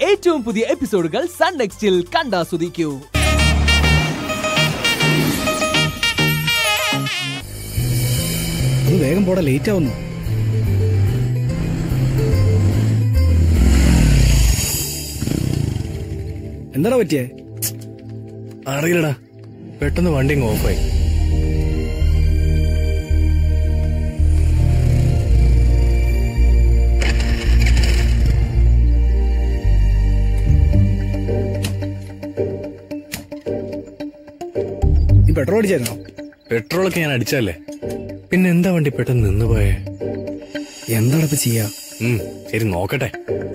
ഏറ്റവും പുതിയ എപ്പിസോഡുകൾ സൺ നെക്സ്റ്റിൽ കണ്ടാസ്വദിക്കൂ ഒന്ന് വേഗം പോടാ ലേറ്റ് ആവുന്നു എന്താടാ പറ്റിയേ അറിയില്ലടാ പെട്ടെന്ന് വണ്ടി അങ്ങ് ഓഫായി നീ പെട്രോൾ അടിച്ചായിരുന്നോ പെട്രോളൊക്കെ ഞാൻ അടിച്ചല്ലേ പിന്നെ എന്താ വണ്ടി പെട്ടെന്ന് നിന്ന് പോയേ എന്താണ് ഇപ്പൊ ചെയ്യാ ഉം, ശരി നോക്കട്ടെ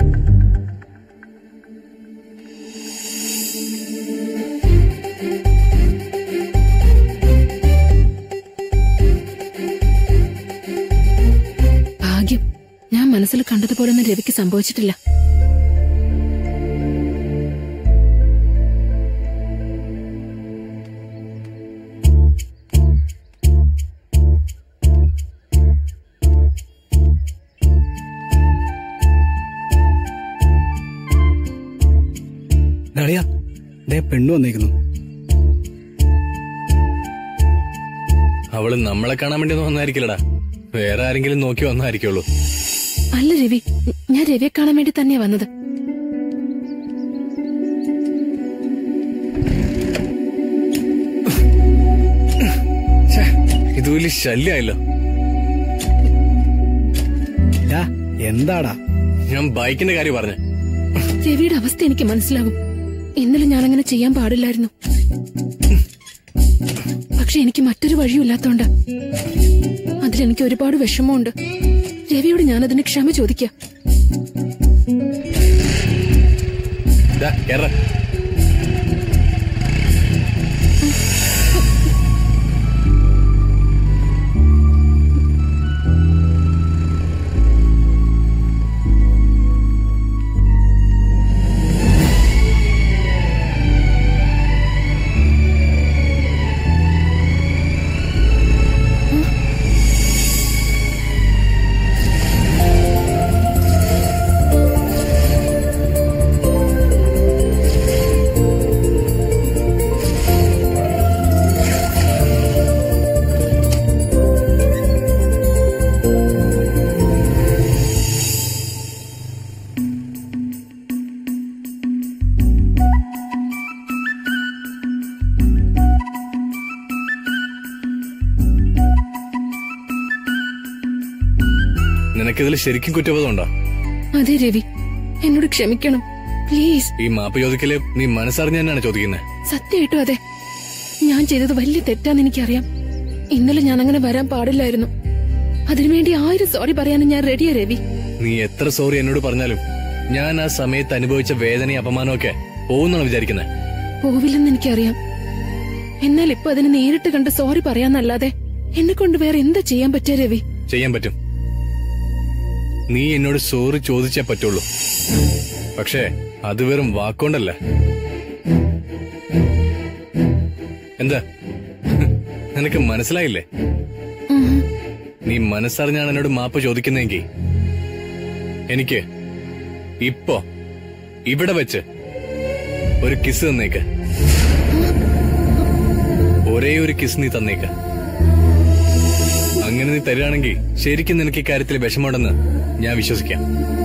ഭാഗ്യം ഞാൻ മനസ്സിൽ കണ്ടതുപോലൊന്നും രവിക്ക് സംഭവിച്ചിട്ടില്ല ഡാളിയാ ദേ പെണ്ണു വന്നേക്കുന്നു അവള് നമ്മളെ കാണാൻ വേണ്ടി ഒന്നും വന്നായിരിക്കില്ലടാ വേറെ ആരെങ്കിലും നോക്കി വന്നായിരിക്കുള്ളൂ അല്ല രവി ഞാൻ രവിയെ കാണാൻ വേണ്ടി തന്നെയാ വന്നത് ഛേ, ഇത് വലിയ ശല്യമായല്ലോ ഡാ എന്താടാ ഞാൻ ബൈക്കിന്റെ കാര്യം പറഞ്ഞു രവിയുടെ അവസ്ഥ എനിക്ക് മനസ്സിലാകും ഇന്നലെ ഞാനങ്ങനെ ചെയ്യാൻ പാടില്ലായിരുന്നു പക്ഷെ എനിക്ക് മറ്റൊരു വഴിയില്ലാത്തോണ്ട് അതിലെനിക്ക് ഒരുപാട് വിഷമമുണ്ട് രവിയോട് ഞാനതിന് ക്ഷമ ചോദിക്കാം ദാ, കേറ്. നിനക്കിതിൽ ശരിക്കും കുറ്റബോധമുണ്ടോ അതെ രവി എന്നോട് ക്ഷമിക്കണം പ്ലീസ് ഈ മാപ്പ് ചോദിക്കല് നീ മനസ്സറിഞ്ഞ് തന്നെയാണ് ചോദിക്കുന്നത് സത്യമായിട്ടും അതെ ഞാൻ ചെയ്തത് വലിയ തെറ്റാന്ന് എനിക്കറിയാം ഇന്നലെ ഞാൻ അങ്ങനെ വരാൻ പാടില്ലായിരുന്നു അതിനുവേണ്ടി ആയിരം സോറി പറയാനും ഞാൻ റെഡിയാ രവി നീ എത്ര സോറി എന്നോട് പറഞ്ഞാലും ഞാൻ ആ സമയത്ത് അനുഭവിച്ച വേദനയും അപമാനമൊക്കെ പോകുന്നാണ് വിചാരിക്കുന്നത് പോവില്ലെന്ന് എനിക്കറിയാം എന്നാൽ ഇപ്പൊ അതിന് നേരിട്ട് കണ്ട് സോറി പറയാന്നല്ലാതെ എന്നെ കൊണ്ട് വേറെ എന്താ ചെയ്യാൻ പറ്റുക രവി ചെയ്യാൻ പറ്റും നീ എന്നോട് സോറി ചോദിച്ചേ പറ്റുള്ളൂ പക്ഷേ അത് വെറും വാക്കൊണ്ടല്ല എന്താ നിനക്ക് മനസ്സിലായില്ലേ ഉം. നീ മനസ്സറിഞ്ഞാണ് എന്നോട് മാപ്പ് ചോദിക്കുന്നെങ്കിൽ എനിക്ക് ഇപ്പോ ഇവിടെ വെച്ച് ഒരു കിസ് തന്നേക്ക് ഒരേ ഒരു കിസ് നീ തന്നേക്ക് അങ്ങനെ നീ തരികയാണെങ്കിൽ ശരിക്കും നിനക്ക് ഇക്കാര്യത്തിൽ വിഷമമുണ്ടെന്ന് ഞാൻ വിശ്വസിക്കാം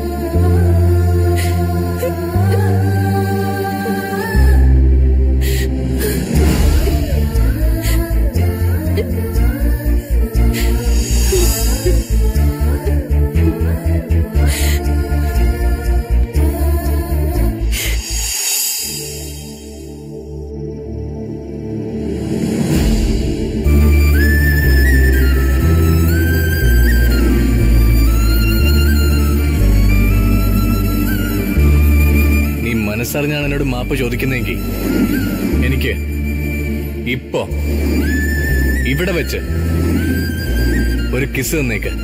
നീ മനസ്സറിഞ്ഞാണ് എന്നോട് മാപ്പ് ചോദിക്കുന്നെങ്കിൽ എനിക്ക് ഇപ്പോ ഇവിടെ വെച്ച് ഒരു കിസ് തന്നേക്ക്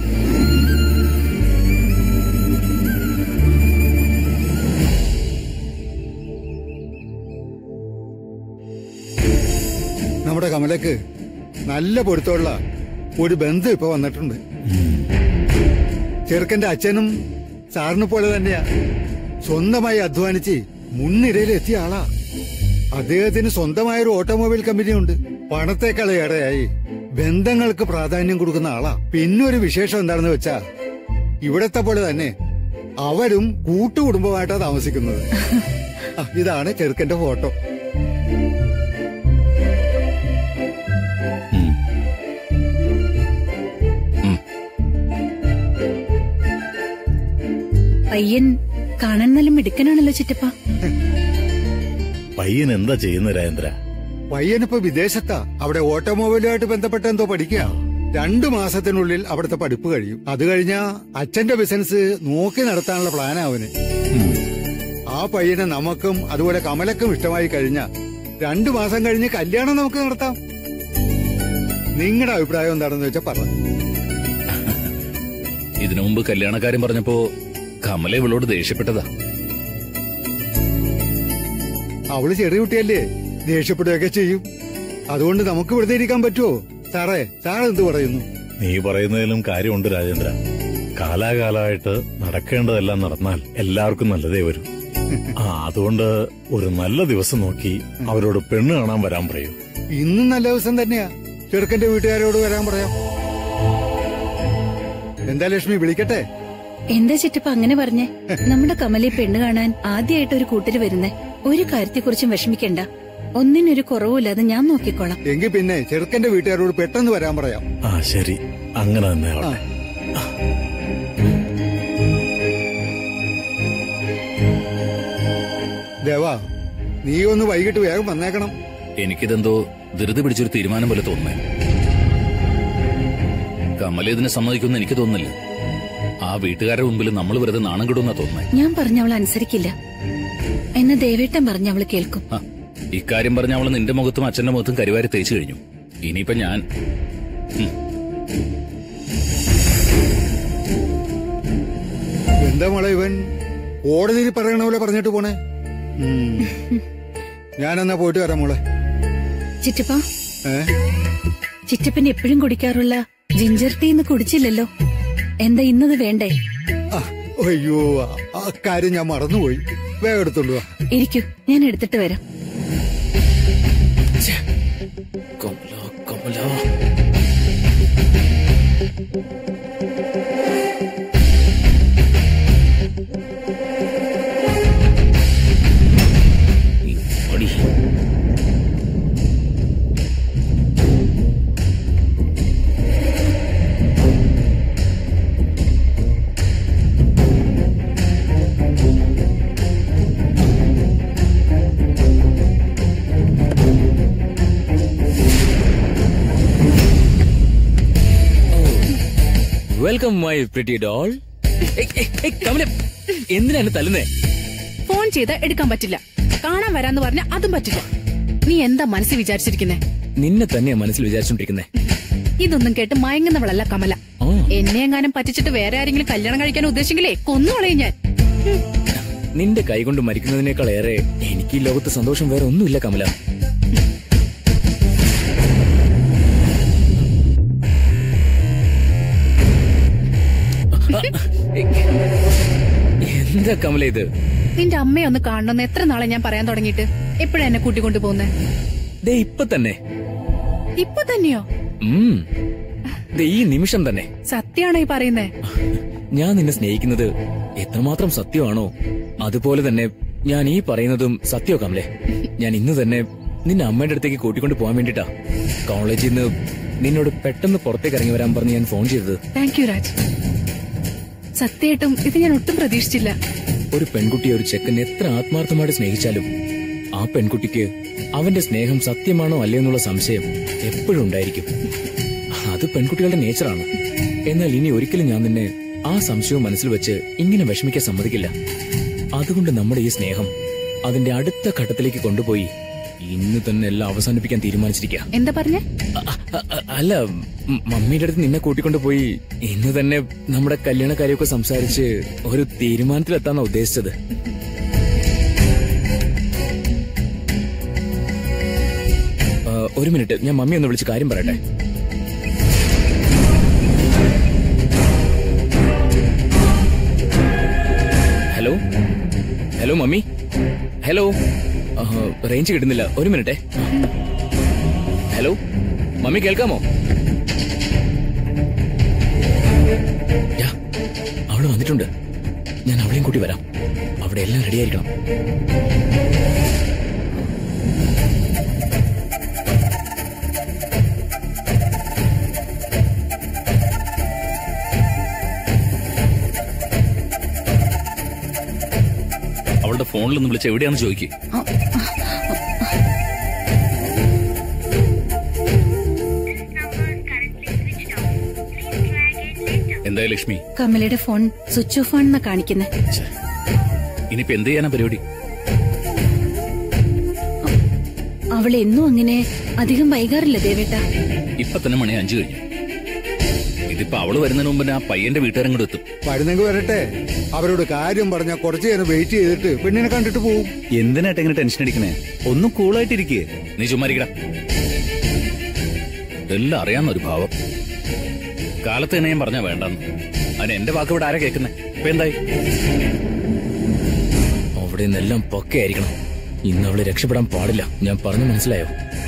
നമ്മുടെ കമലക്ക് നല്ല പൊരുത്തമുള്ള ഒരു ബന്ധു ഇപ്പൊ വന്നിട്ടുണ്ട് ചെറുക്കന്റെ അച്ഛനും സാറിനെ പോലെ തന്നെയാ സ്വന്തമായി അധ്വാനിച്ച് മുൻനിരയിൽ എത്തിയ ആളാ അദ്ദേഹത്തിന് സ്വന്തമായ ഒരു ഓട്ടോമൊബൈൽ കമ്പനിയുണ്ട് പണത്തെക്കാളേറെയായി ബന്ധങ്ങൾക്ക് പ്രാധാന്യം കൊടുക്കുന്ന ആളാ പിന്നൊരു വിശേഷം എന്താണെന്ന് വെച്ചാ ഇവിടത്തെ പോലെ തന്നെ അവരും കൂട്ടുകുടുംബമായിട്ടാ താമസിക്കുന്നത് ആ, ഇതാണ് ചെറുക്കന്റെ ഫോട്ടോ പയ്യൻ കാണാൻ നല്ല മിടുക്കനാണല്ലോ ചിറ്റപ്പ പയ്യൻ എന്താ ചെയ്യുന്ന രാജേന്ദ്ര പയ്യനിപ്പോ വിദേശത്താ അവിടെ ഓട്ടോമൊബൈലുമായിട്ട് ബന്ധപ്പെട്ട എന്തോ പഠിക്കുക രണ്ടു മാസത്തിനുള്ളിൽ അവിടുത്തെ പഠിപ്പ് കഴിയും അത് കഴിഞ്ഞാ അച്ഛന്റെ ബിസിനസ് നോക്കി നടത്താനുള്ള പ്ലാനാ അവന് ആ പയ്യനെ നമുക്കും അതുപോലെ കമലക്കും ഇഷ്ടമായി കഴിഞ്ഞ രണ്ടു മാസം കഴിഞ്ഞ് കല്യാണം നമുക്ക് നടത്താം നിങ്ങളുടെ അഭിപ്രായം എന്താണെന്ന് വെച്ചാ പറ ഇതിനു മുമ്പ് കല്യാണക്കാരൻ പറഞ്ഞപ്പോ കമല ഇവളോട് ദേഷ്യപ്പെട്ടതാ അവള് ചെറിയ കുട്ടിയല്ലേ ദേഷ്യപ്പെടുകയൊക്കെ ചെയ്യും അതുകൊണ്ട് നമുക്ക് വെറുതെ ഇരിക്കാൻ പറ്റുമോ സാറേ സാർ എന്ത് പറയുന്നു നീ പറയുന്നതിലും കാര്യമുണ്ട് രാജേന്ദ്ര കാലാകാലമായിട്ട് നടക്കേണ്ടതെല്ലാം നടന്നാൽ എല്ലാവർക്കും നല്ലതേ വരും ആ അതുകൊണ്ട് ഒരു നല്ല ദിവസം നോക്കി അവരോട് പെണ്ണ് കാണാൻ വരാൻ പറയൂ ഇന്നും നല്ല ദിവസം തന്നെയാ ചെറുക്കന്റെ വീട്ടുകാരോട് വരാൻ പറയാം എന്താ ലക്ഷ്മി വിളിക്കട്ടെ എന്താ ചിറ്റപ്പ അങ്ങനെ പറഞ്ഞേ നമ്മുടെ കമലെ പെണ്ണ് കാണാൻ ആദ്യമായിട്ട് ഒരു കൂട്ടര് വരുന്നേ ഒരു കാര്യത്തെക്കുറിച്ചും വിഷമിക്കണ്ട ഒന്നിനൊരു കുറവുമില്ലാതെ ഞാൻ നോക്കിക്കോളാം എങ്കിൽ പിന്നെ ചെറുക്കന്റെ വീട്ടുകാരോട് പെട്ടെന്ന് വരാൻ പറയാം ആ ശരി അങ്ങനെ തന്നെ ആ. ആവട്ടെ ദേവാ നീ ഒന്ന് വൈകിട്ട് വേഗം വന്നേക്കണം എനിക്കിതെന്തോ ധൃതി പിടിച്ചൊരു തീരുമാനം പോലെ തോന്നുന്നേ കമല ഇതിനെ സമ്മതിക്കുമെന്ന് എനിക്ക് തോന്നുന്നില്ല ആ വീട്ടുകാരുടെ മുമ്പിൽ നമ്മൾ വെറുതെ നാണം കിടുന്ന തോന്നുന്നേ ഞാൻ പറഞ്ഞ അവൾ അനുസരിക്കില്ല എന്നെ ദേവേട്ടൻ പറഞ്ഞ അവള് കേൾക്കും ആ, ഇക്കാര്യം പറഞ്ഞ അവള് നിന്റെ മുഖത്തും അച്ഛന്റെ മുഖത്തും കരിവാരി തേച്ചു കഴിഞ്ഞു ഇനിയിപ്പൊ ഞാൻ എന്താ മോളെ ഇവൻ കോടതിയിൽ പറയണ പോലെ പറഞ്ഞിട്ട് പോണേ ഉം. ഞാനെന്നാ പോയിട്ട് വരാം മോളെ ചിറ്റപ്പ ഏ ചിറ്റപ്പൻ എപ്പോഴും കുടിക്കാറുള്ള ജിഞ്ചർ ടീ ഇന്ന് കുടിച്ചില്ലല്ലോ എന്താ ഇന്നത് വേണ്ടേ ആ, അയ്യോ ആ- ആ കാര്യം ഞാൻ മറന്നുപോയി വേഗം എടുത്തോണ്ട് വാ ഇരിക്കൂ ഞാൻ എടുത്തിട്ട് വരാം കമല കമല ഈ മടി. Welcome my pretty doll Kamala എന്തിനാണ് തല്ലുന്നേ ഫോൺ ചെയ്ത് എടുക്കാൻ പറ്റില്ല കാണാൻ വരാന്ന് പറഞ്ഞ അതും പറ്റില്ല നീ എന്താ മനസ്സിൽ വിചാരിച്ചിരിക്കുന്നേ നിന്നെ തന്നെയാ മനസ്സിൽ വിചാരിച്ചോണ്ടിരിക്കുന്നേ ഇതൊന്നും കേട്ട് മയങ്ങുന്നവളല്ല കമല ആ. എന്നെ എങ്ങാനും പറ്റിച്ചിട്ട് വേറെ ആരെങ്കിലും കല്യാണം കഴിക്കാൻ ഉദ്ദേശിക്കില്ലേ കൊന്നുകളയും ഞാൻ നിന്റെ കൈകൊണ്ട് മരിക്കുന്നതിനേക്കാൾ ഏറെ എനിക്ക് ഈ ലോകത്ത് സന്തോഷം വേറെ ഒന്നുമില്ല കമല എന്താ കമല ഇത് നിന്റെ അമ്മയെ ഒന്ന് കാണണമെന്ന് എത്ര നാളെ ഞാൻ പറയാൻ തുടങ്ങിയിട്ട് എപ്പോഴാ എന്നെ കൂട്ടിക്കൊണ്ടു പോകുന്നേ ദേ ഇപ്പൊ തന്നെ ഇപ്പൊ തന്നെയോ ഉം. ദേ ഈ നിമിഷം തന്നെ സത്യാണോ ഈ പറയുന്നേ ഞാൻ നിന്നെ സ്നേഹിക്കുന്നത് എത്രമാത്രം സത്യമാണോ അതുപോലെ തന്നെ ഞാൻ ഈ പറയുന്നതും സത്യോ കമലെ ഞാൻ ഇന്ന് തന്നെ നിന്നെ അമ്മയുടെ അടുത്തേക്ക് കൂട്ടിക്കൊണ്ട് പോകാൻ വേണ്ടിട്ടാ കോളേജിൽ നിന്ന് നിന്നോട് പെട്ടെന്ന് പുറത്തേക്ക് ഇറങ്ങി വരാൻ പറഞ്ഞ് ഞാൻ ഫോൺ ചെയ്തത് താങ്ക് യു രാജ് സത്യമായിട്ടും ഇത് ഞാൻ ഒട്ടും പ്രതീക്ഷിച്ചില്ല ഒരു പെൺകുട്ടിയെ ഒരു ചെക്കൻ എത്ര ആത്മാർത്ഥമായിട്ട് സ്നേഹിച്ചാലും ആ പെൺകുട്ടിക്ക് അവന്റെ സ്നേഹം സത്യമാണോ അല്ലയോ എന്നുള്ള സംശയം എപ്പോഴും ഉണ്ടായിരിക്കും അത് പെൺകുട്ടികളുടെ നേച്ചറാണ് എന്നാൽ ഇനി ഒരിക്കലും ഞാൻ നിന്നെ ആ സംശയവും മനസ്സിൽ വെച്ച് ഇങ്ങനെ വിഷമിക്കാൻ സമ്മതിക്കില്ല അതുകൊണ്ട് നമ്മുടെ ഈ സ്നേഹം അതിന്റെ അടുത്ത ഘട്ടത്തിലേക്ക് കൊണ്ടുപോയി ഇന്ന് തന്നെ എല്ലാം അവസാനിപ്പിക്കാൻ തീരുമാനിച്ചിരിക്കുക എന്താ പറഞ്ഞേ അ- അ- അ- അല്ല മ- മമ്മിയുടെ അടുത്ത് നിന്നെ കൂട്ടിക്കൊണ്ട് പോയി ഇന്ന് തന്നെ നമ്മുടെ കല്യാണ കാര്യമൊക്കെ സംസാരിച്ച് ഒരു തീരുമാനത്തിലെത്താന്നാ ഉദ്ദേശിച്ചത് ആ, ഒരു മിനിറ്റ് ഞാൻ മമ്മി ഒന്ന് വിളിച്ച് കാര്യം പറയട്ടെ ഹലോ ഹലോ മമ്മി ഹലോ ആ, റേഞ്ച് കിട്ടുന്നില്ല ഒരു മിനിറ്റേ ഹലോ മമ്മി കേൾക്കാമോ യാ, അവള് വന്നിട്ടുണ്ട് ഞാൻ അവളെയും കൂട്ടി വരാം അവിടെ എല്ലാം റെഡി ആയിരിക്കണം അവളുടെ ഫോണിലൊന്ന് വിളിച്ച് എവിടെയാണെന്ന് ചോദിക്കും എന്തായി ലക്ഷ്മി കമലയുടെ ഫോൺ സ്വിച്ച് ഓഫ് ആണെന്നാ കാണിക്കുന്നത് ഇനിയിപ്പോ എന്ത് ചെയ്യാനാ പരിപാടി അവൾ എന്നും അങ്ങനെ അധികം വൈകാറില്ല ദേവേട്ട ഇപ്പൊ തന്നെ മണി അഞ്ചു കഴിഞ്ഞു ഇതിപ്പോ അവള് വരുന്നതിന് മുമ്പ് ആ പയ്യന്റെ വീട്ടുകാരും കൂടെ എത്തും വരുന്നെങ്കിൽ വരട്ടെ അവരോട് കാര്യം പറഞ്ഞാൽ കുറച്ചു നേരം വെയിറ്റ് ചെയ്തിട്ട് പെണ്ണിനെ കണ്ടിട്ട് പോവും എന്തിനായിട്ട് ഇങ്ങനെ ടെൻഷൻ അടിക്കണേ ഒന്നും കൂളായിട്ടിരിക്കേ നീ ചുമ്മാരിക്കട എല്ലാം അറിയാവുന്ന ഒരു ഭാവം കാലത്ത് തന്നെ ഞാൻ പറഞ്ഞാ വേണ്ടെന്ന് അതിന് എന്റെ വാക്ക് ഇവിടെ ആരാ കേൾക്കുന്നേ ഇപ്പൊ എന്തായി അവിടെ നിന്നെല്ലാം പൊക്കയായിരിക്കണം ഇന്ന് അവള് രക്ഷപ്പെടാൻ പാടില്ല ഞാൻ പറഞ്ഞു മനസ്സിലായോ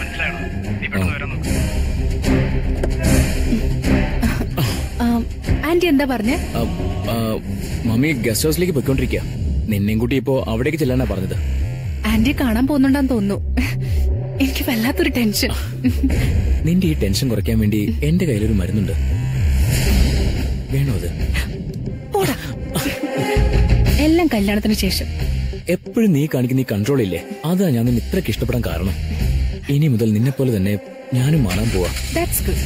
ആന്റി എന്താ പറഞ്ഞേ ആ, ആ, മമ്മി ഗസ്റ്റ് ഹൗസിലേക്ക് പോയിക്കൊണ്ടിരിക്കുക നിന്നെയും കൂട്ടി ഇപ്പോ അവിടേക്ക് ചെല്ലാനാ പറഞ്ഞത് ആന്റിയെ കാണാൻ പോകുന്നുണ്ടാന്ന് തോന്നുന്നു എനിക്ക് വല്ലാത്തൊരു ടെൻഷൻ നിന്റെ ഈ ടെൻഷൻ കുറയ്ക്കാൻ വേണ്ടി എന്റെ കയ്യിലൊരു മരുന്നുണ്ട് വേണോ അത് പോടാ എല്ലാം കല്യാണത്തിന് ശേഷം എപ്പോഴും നീ കാണിക്കുന്ന ഈ കൺട്രോൾ ഇല്ലേ അതാ ഞാൻ നിന്നെ ഇത്രയ്ക്ക് ഇഷ്ടപ്പെടാൻ കാരണം ഇനി മുതൽ നിന്നെ പോലെ തന്നെ ഞാനും മാറാൻ പോവാ ദാറ്റ്സ് ഗുഡ്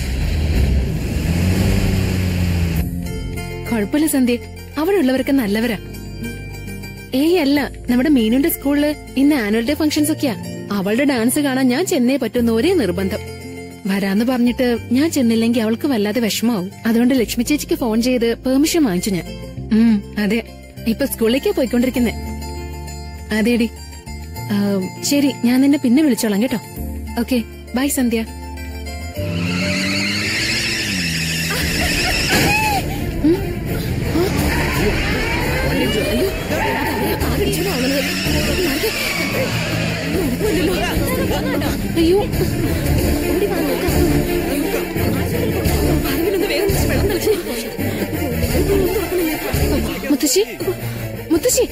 കുഴപ്പമില്ല സന്ധ്യ അവിടെ ഉള്ളവരൊക്കെ നല്ലവരാ ഏയ് അല്ല നമ്മുടെ മീനുന്റെ സ്കൂളില് ഇന്ന് ആനുവൽ ഡേ ഫംഗ്ഷൻസ് ഒക്കെയാ അവളുടെ ഡാൻസ് കാണാൻ ഞാൻ ചെന്നേ പറ്റുന്ന ഒരേ നിർബന്ധം വരാന്ന് പറഞ്ഞിട്ട് ഞാൻ ചെന്നില്ലെങ്കിൽ അവൾക്ക് വല്ലാതെ വിഷമാവും അതുകൊണ്ട് ലക്ഷ്മി ചേച്ചിക്ക് ഫോൺ ചെയ്ത് പെർമിഷൻ വാങ്ങിച്ചു ഞാൻ ഉം അതെ ഇപ്പൊ സ്കൂളിലേക്കാ പോയിക്കൊണ്ടിരിക്കുന്നേ അതേടി ആ, ശരി ഞാൻ നിന്നെ പിന്നെ വിളിച്ചോളാം കേട്ടോ ഓക്കെ ബൈ സന്ധ്യ അയ്യോ ഓടി വാ നോക്കാം. പറമ്പിലൊന്ന് വേഗം വെച്ച് വെള്ളം തളിച്ച്. മുത്തശ്ശി മുത്തശ്ശി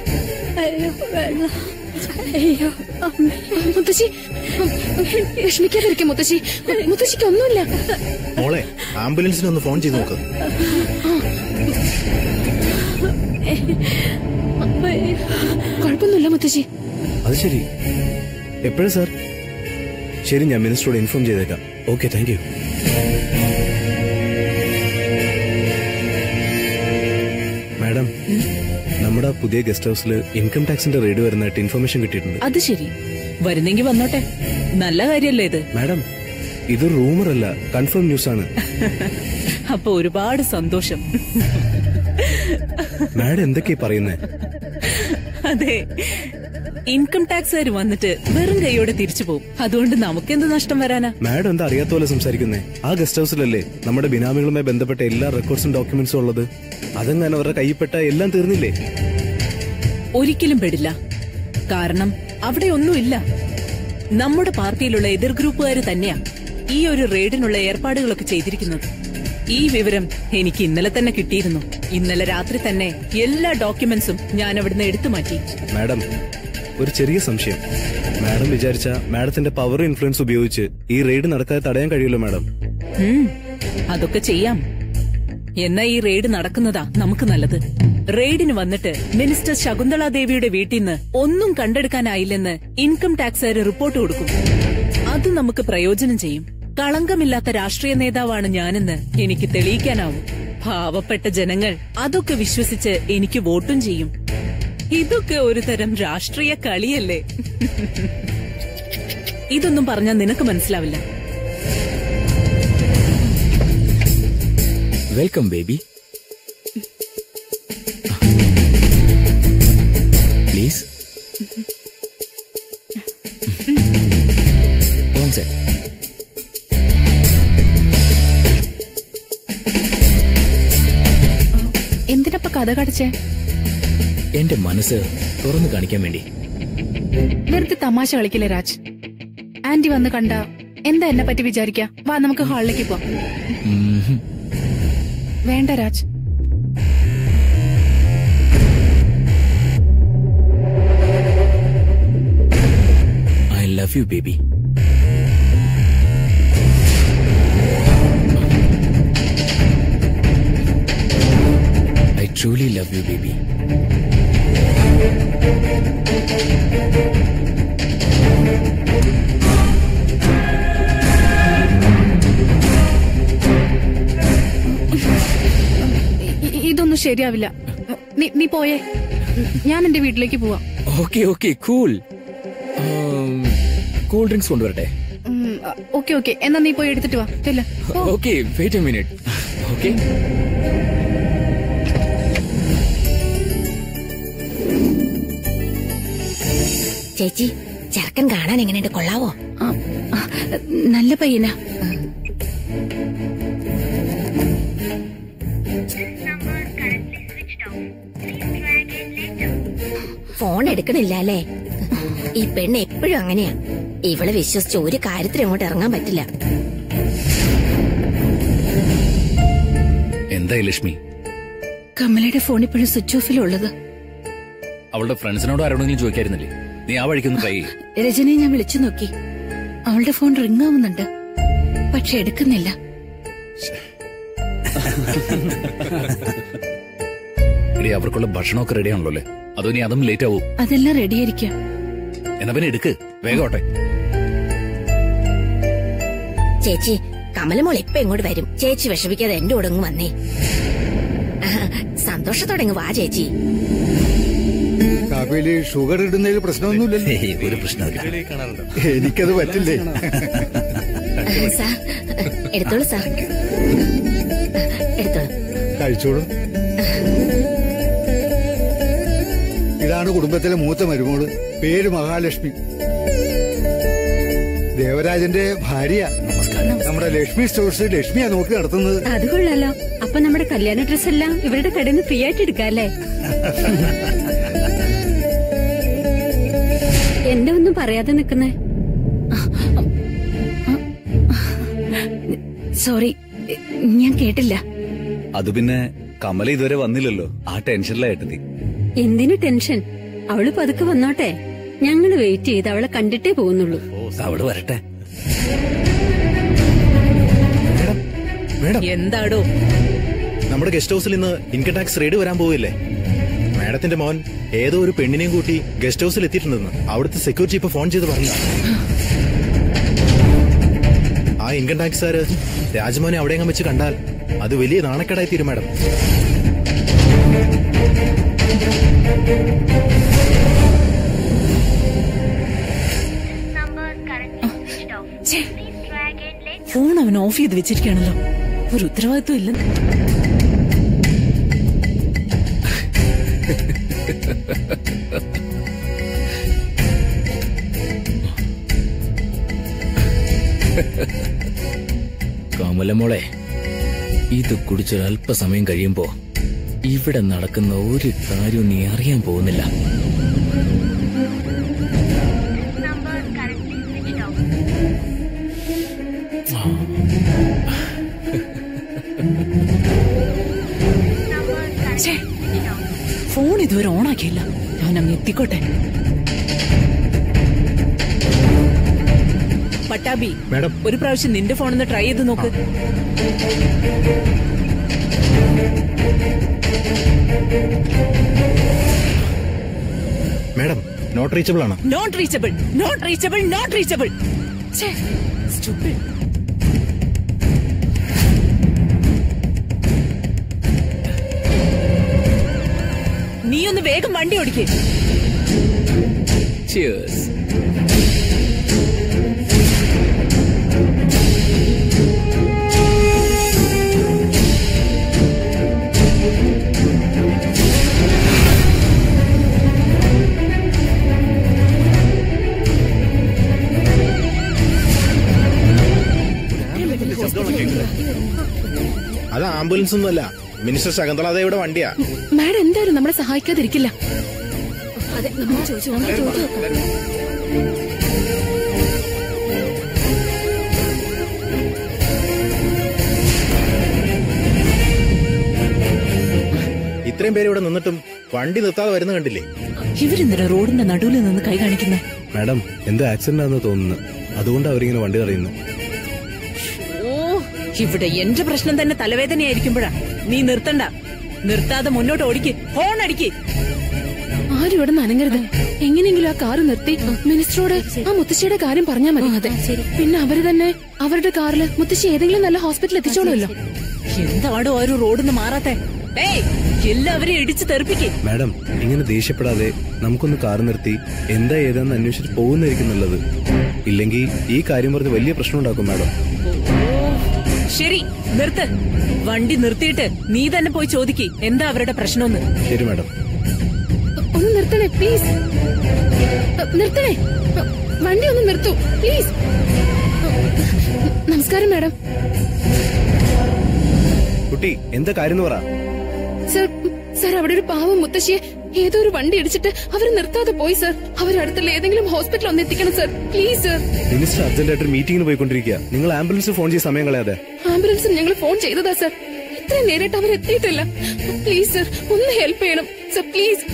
അയ്യോ മുത്തശ്ശി വിഷമിക്കാതിരിക്കും മുത്തശ്ശി മുത്തശ്ശിക്ക് ഒന്നുമില്ല മോളെ ആംബുലൻസിന് ഒന്ന് ഫോൺ ചെയ്ത് നോക്ക് കുഴപ്പമൊന്നുമില്ല മുത്തശ്ശി അത് ശരി എപ്പോഴാ സാർ ശരി ഞാൻ മിനിസ്റ്ററോട് ഇൻഫോം ചെയ്തേക്കാം ഓക്കെ താങ്ക് യു മാഡം നമ്മുടെ പുതിയ ഗസ്റ്റ് ഹൗസിൽ ഇൻകം ടാക്സിന്റെ റെയ്ഡ് വരുന്നതായിട്ട് ഇൻഫർമേഷൻ കിട്ടിയിട്ടുണ്ട് അത് ശരി വരുന്നെങ്കി വന്നോട്ടെ നല്ല കാര്യല്ലേ ഇത് മാഡം ഇത് റൂമർ അല്ല കൺഫേം ന്യൂസ് ആണ് അപ്പൊ ഒരുപാട് സന്തോഷം മാഡം എന്തൊക്കെയാ പറയുന്നേ അതെ ഇൻകം ടാക്സുകാർ വന്നിട്ട് വെറും കൈയോടെ തിരിച്ചു പോകും അതുകൊണ്ട് നമുക്കെന്ത് നഷ്ടം വരാനാ മാഡം എന്താ അറിയാത്ത പോലെ സംസാരിക്കുന്നേ ആ ഗസ്റ്റ് ഹൗസിലല്ലേ നമ്മുടെ ബിനാമികളുമായി ബന്ധപ്പെട്ട എല്ലാ റെക്കോർഡ്സും ഡോക്യുമെന്റ്സും ഉള്ളത് അതെങ്ങനെ അവരുടെ കയ്യിൽപ്പെട്ട എല്ലാം തീർന്നില്ലേ ഒരിക്കലും പെടില്ല കാരണം അവിടെ ഒന്നുമില്ല നമ്മുടെ പാർട്ടിയിലുള്ള എതിർ ഗ്രൂപ്പുകാർ തന്നെയാ ഈ ഒരു റെയ്ഡിനുള്ള ഏർപ്പാടുകളൊക്കെ ചെയ്തിരിക്കുന്നത് ഈ വിവരം എനിക്ക് ഇന്നലെ തന്നെ കിട്ടിയിരുന്നു ഇന്നലെ രാത്രി തന്നെ എല്ലാ ഡോക്യുമെന്റ്സും ഞാൻ അവിടുന്ന് എടുത്തു മാറ്റി മാഡം ഒരു ചെറിയ സംശയം മാഡം വിചാരിച്ച മാഡത്തിന്റെ പവർ ഇൻഫ്ലുവൻസ് ഉപയോഗിച്ച് ഈ റെയ്ഡ് നടക്കാതെ തടയാൻ കഴിയുമല്ലോ മാഡം ഉം, അതൊക്കെ ചെയ്യാം എന്നാ ഈ റെയ്ഡ് നടക്കുന്നതാ നമുക്ക് നല്ലത് റെയ്ഡിന് വന്നിട്ട് മിനിസ്റ്റർ ശകുന്തള ദേവിയുടെ വീട്ടിൽ നിന്ന് ഒന്നും കണ്ടെടുക്കാനായില്ലെന്ന് ഇൻകം ടാക്സുകാർ റിപ്പോർട്ട് കൊടുക്കും അത് നമുക്ക് പ്രയോജനം ചെയ്യും കളങ്കമില്ലാത്ത രാഷ്ട്രീയ നേതാവാണ് ഞാനെന്ന് എനിക്ക് തെളിയിക്കാനാവും പാവപ്പെട്ട ജനങ്ങൾ അതൊക്കെ വിശ്വസിച്ച് എനിക്ക് വോട്ടും ചെയ്യും ഇതൊക്കെ ഒരു തരം രാഷ്ട്രീയ കളിയല്ലേ ഇതൊന്നും പറഞ്ഞാൽ നിനക്ക് മനസ്സിലാവില്ല welcome baby please one second എന്തിനപ്പ കഥ കടിച്ചേ എന്റെ മനസ്സ് തുറന്നു കാണിക്കാൻ വേണ്ടി വെറുതെ തമാശ കളിക്കില്ലേ രാജ് ആന്റി വന്ന് കണ്ട എന്താ എന്നെ പറ്റി വിചാരിക്കാ വാ നമുക്ക് ഹാളിലേക്ക് പോവാം ഉം. വേണ്ട Raj I love you baby I truly love you baby ഇ- ഇതൊന്നും ശരിയാവില്ല നീ- നീ പോയേ ഞാൻ എന്റെ വീട്ടിലേക്ക് പോവാം okay okay cool cool drinks കൊണ്ടുവരട്ടെ ഓക്കെ ഓക്കെ എന്നാ നീ പോയി എടുത്തിട്ട് വാ ചെല്ല okay wait a minute okay ചേച്ചി ചെറുക്കൻ കാണാൻ എങ്ങനെയുണ്ട് കൊള്ളാവോ നല്ല പയ്യനാ ഫോൺ എടുക്കണില്ല അല്ലേ ഈ പെണ്ണ് എപ്പോഴും അങ്ങനെയാ ഇവളെ വിശ്വസിച്ച് ഒരു കാര്യത്തിനും അങ്ങോട്ട് ഇറങ്ങാൻ പറ്റില്ല എന്തായി ലക്ഷ്മി കമലയുടെ ഫോൺ ഇപ്പോഴും സ്വിച്ച് ഓഫിലുള്ളത് അവളുടെ ഫ്രണ്ട്സിനോട് ആരോടെങ്കിലും ചോദിക്കായിരുന്നില്ലേ നീ ആ വഴിക്കൊന്ന് ട്രൈ ചെയ്യും രജനിയെ ഞാൻ വിളിച്ചു നോക്കി അവളുടെ ഫോൺ റിംഗ് ആവുന്നുണ്ട് പക്ഷെ എടുക്കുന്നില്ല ഇടി അവർക്കുള്ള ഭക്ഷണമൊക്കെ റെഡി ആണല്ലോ അല്ലേ അതോ നീ അതും ലേറ്റ് ആവും അതെല്ലാം റെഡിയായിരിക്കാം എന്നാ പിന്നെ എടുക്ക് വേഗോട്ടെ ചേച്ചി കമലമോൾ ഇപ്പൊ ഇങ്ങോട്ട് വരും ചേച്ചി വിഷമിക്കാതെ എന്റെ കൂടെ അങ്ങ് വന്നേ ആഹ്, സന്തോഷത്തോടെ അങ്ങ് വാ ചേച്ചി കാപ്പിയില് ഷുഗർ ഇടുന്നതിൽ പ്രശ്നമൊന്നുമില്ലല്ലോ ഒരു പ്രശ്നമില്ല എനിക്കത് പറ്റില്ലേ ആഹ്, സാർ എടുത്തോളൂ സാർ എടുത്തോളൂ കഴിച്ചോളൂ ഇതാണ് കുടുംബത്തിലെ മൂത്ത മരുമോള് പേര് മഹാലക്ഷ്മി ദേവരാജന്റെ ഭാര്യ നമ്മുടെ ലക്ഷ്മി സ്റ്റോഴ്സ് ലക്ഷ്മിയാ നോക്കി നടത്തുന്നത് അത് കൊള്ളാലോ അപ്പൊ നമ്മുടെ കല്യാണ ഡ്രസ് എല്ലാം ഇവരുടെ കടയിൽ നിന്ന് ഫ്രീ ആയിട്ട് എടുക്കാം അല്ലേ എന്താ ഒന്നും പറയാതെ നിക്കുന്നേ സോറി ഞാൻ കേട്ടില്ല അത് പിന്നെ കമല ഇതുവരെ വന്നില്ലല്ലോ ആ ടെൻഷനിലായിട്ടെത്തി എന്തിനു ടെൻഷൻ അവള് പതുക്കെ വന്നോട്ടെ ഞങ്ങള് വെയിറ്റ് ചെയ്ത് അവളെ കണ്ടിട്ടേ പോകുന്നുള്ളൂ അവള് വരട്ടെ മേഡം എന്താടോ നമ്മുടെ ഗസ്റ്റ് ഹൗസിൽ ഇന്ന് ഇൻകം ടാക്സ് റെയ്ഡ് വരാൻ പോവില്ലേ മാഡത്തിന്റെ മോൻ ഏതോ ഒരു പെണ്ണിനെയും കൂട്ടി ഗസ്റ്റ് ഹൗസിൽ എത്തിയിട്ടുണ്ടെന്ന് അവിടുത്തെ സെക്യൂരിറ്റി ഇപ്പൊ ഫോൺ ചെയ്ത് പറഞ്ഞു ആ ഇൻകം ടാക്സുകാര് രാജ്മോനെ അവിടെയെങ്ങും വെച്ച് കണ്ടാൽ അത് വലിയ നാണക്കേടായി തീരും മാഡം ഫോൺ അവൻ ഓഫ് ചെയ്ത് വെച്ചിരിക്കുകയാണല്ലോ ഒരു ഉത്തരവാദിത്വം ഇല്ല കമലമോളെ ഇത് കുടിച്ചൊരു അല്പസമയം കഴിയുമ്പോ ഇവിടെ നടക്കുന്ന ഒരു കാര്യവും നീ അറിയാൻ പോകുന്നില്ല ഛേ, ഫോൺ ഇതുവരെ ഓണാക്കിയില്ല ഞാൻ അങ്ങ് എത്തിക്കോട്ടെ പട്ടാബി മാഡം ഒരു പ്രാവശ്യം നിന്റെ ഫോണിന്ന് ട്രൈ ചെയ്ത് നോക്ക് മാഡം നോട്ട് റീച്ചബിൾ ആണ് not reachable not reachable not reachable stupid നീ ഒന്ന് വേഗം വണ്ടി ഓടിക്കേ Cheers. അത് ആംബുലൻസ് ഒന്നുമല്ല മിനിസ്റ്റർ ശകുന്തളാദേവിയുടെ വണ്ടിയാ മാഡം എന്തായാലും നമ്മളെ സഹായിക്കാതിരിക്കില്ല അതെ നമുക്ക് ചോദിച്ചു നമുക്ക് ചോദിച്ചു നോക്കാം ഇത്രയും പേര് ഇവിടെ നിന്നിട്ടും വണ്ടി നിർത്താതെ വരുന്ന കണ്ടില്ലേ ഇവരെന്തിനാ റോഡിന്റെ നടുവിൽ നിന്ന് കൈ കാണിക്കുന്നേ മാഡം എന്തോ ആക്സിഡന്റ് ആണെന്ന് തോന്നുന്നു അതുകൊണ്ട് അവരിങ്ങനെ വണ്ടി തടയുന്നു ഓ ഇവിടെ എന്റെ പ്രശ്നം തന്നെ തലവേദനയായിരിക്കുമ്പോഴാ നീ നിർത്തണ്ട നിർത്താതെ മുന്നോട്ട് ഓടിക്ക് ഹോൺ അടിക്ക് ആരും ഇവിടെ നനങ്ങരുത് എങ്ങനെയെങ്കിലും ആ കാറ് നിർത്തി മിനിസ്റ്ററോട് ആ മുത്തശ്ശിയുടെ കാര്യം പറഞ്ഞാൽ മതി അതെ പിന്നെ അവര് തന്നെ അവരുടെ കാറിൽ മുത്തശ്ശി ഏതെങ്കിലും നല്ല ഹോസ്പിറ്റലിൽ എത്തിച്ചോളുമല്ലോ എന്താടോ ഒരു റോഡിന്ന് മാറാത്തെ ഏയ് എല്ലാവരെയും ഇടിച്ചു തെറിപ്പിക്ക് മാഡം ഇങ്ങനെ ദേഷ്യപ്പെടാതെ നമുക്കൊന്ന് കാർ നിർത്തി എന്താ ഏതാന്ന് അന്വേഷിച്ചിട്ട് പോകുന്നതായിരിക്കും നല്ലത് ഇല്ലെങ്കിൽ ഈ കാര്യം പറഞ്ഞ് വലിയ പ്രശ്നം ഉണ്ടാക്കും മാഡം ശരി നിർത്ത് വണ്ടി നിർത്തിയിട്ട് നീ തന്നെ പോയി ചോദിക്ക് എന്താ അവരുടെ പ്രശ്നമെന്ന് ശരി മാഡം ഒന്ന് നിർത്തണേ പ്ലീസ് നിർത്തണേ വണ്ടി ഒന്ന് നിർത്തൂ പ്ലീസ് നമസ്കാരം മാഡം കുട്ടി എന്താ കാര്യം എന്ന് പറ സർ സർ അവിടെ ഒരു പാവം മുത്തശ്ശിയെ ഏതോ ഒരു വണ്ടി ഇടിച്ചിട്ട് അവർ നിർത്താതെ പോയി സർ അവരടുത്തുള്ള ഏതെങ്കിലും ഹോസ്പിറ്റൽ ഒന്ന് എത്തിക്കണം സർ പ്ലീസ് സർ മിനിസ്റ്റർ അർജന്റായിട്ട് ഒരു മീറ്റിംഗിന് പോയിക്കൊണ്ടിരിക്കുക നിങ്ങൾ ആംബുലൻസ് ഫോൺ ചെയ്ത് സമയം കളയാതെ ആംബുലൻസിന് ഞങ്ങൾ ഫോൺ ചെയ്തതാ സർ ഇത്രയും നേരിട്ട് അവർ എത്തിയിട്ടില്ല പ്ലീസ് സർ ഒന്ന് ഹെൽപ്പ് ചെയ്യണം sir please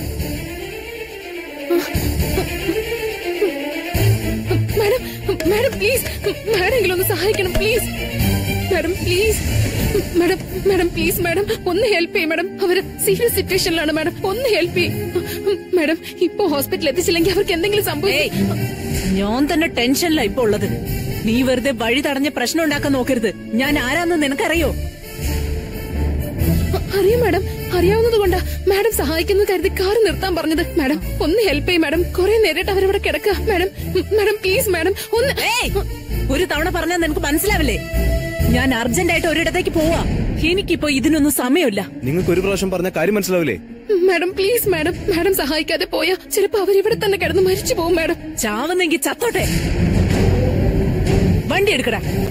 madam madam please madam ഒന്ന് സഹായിക്കണം please madam please madam madam please madam ഒന്ന് ഹെൽപ്പ് ചെയ്യും മാഡം അവര് സീരിയസ് സിറ്റുവേഷനിലാണ് മാഡം ഒന്ന് ഹെൽപ്പ് ചെയ്യും മാഡം ഇപ്പൊ ഹോസ്പിറ്റലിൽ എത്തിച്ചില്ലെങ്കിൽ അവർക്ക് എന്തെങ്കിലും സംഭവിക്കും ഞാൻ തന്നെ ടെൻഷനിലാ ഇപ്പൊ ഉള്ളത് നീ വെറുതെ വഴി തടഞ്ഞ പ്രശ്നം ഉണ്ടാക്കാൻ നോക്കരുത് ഞാൻ ആരാന്ന് നിനക്കറിയോ അറിയാം മാഡം അറിയാവുന്നത് കൊണ്ടാ മാഡം സഹായിക്കുന്നത് കരുതി കാർ നിർത്താൻ പറഞ്ഞത് മാഡം ഒന്ന് ഹെൽപ്പ് ചെയ്യും മാഡം കുറെ നേരിട്ട് അവരവിടെ കിടക്കുക മാഡം മാഡം പ്ലീസ് മാഡം ഒന്ന് ഒരു തവണ പറഞ്ഞാൽ നിനക്ക് മനസ്സിലാവില്ലേ ഞാൻ അർജന്റ് ആയിട്ട് ഒരിടത്തേക്ക് പോവാ എനിക്കിപ്പോ ഇതിനൊന്നും സമയമില്ല നിങ്ങൾക്ക് ഒരു പ്രാവശ്യം പറഞ്ഞ കാര്യം മനസ്സിലാവില്ലേ മാഡം പ്ലീസ് മാഡം മാഡം സഹായിക്കാതെ പോയാ ചിലപ്പോ അവരിവിടെ തന്നെ കിടന്ന് മരിച്ചു പോകും മാഡം ചാവുന്നെങ്കിൽ ചത്തോട്ടെ വണ്ടി എടുക്കടാ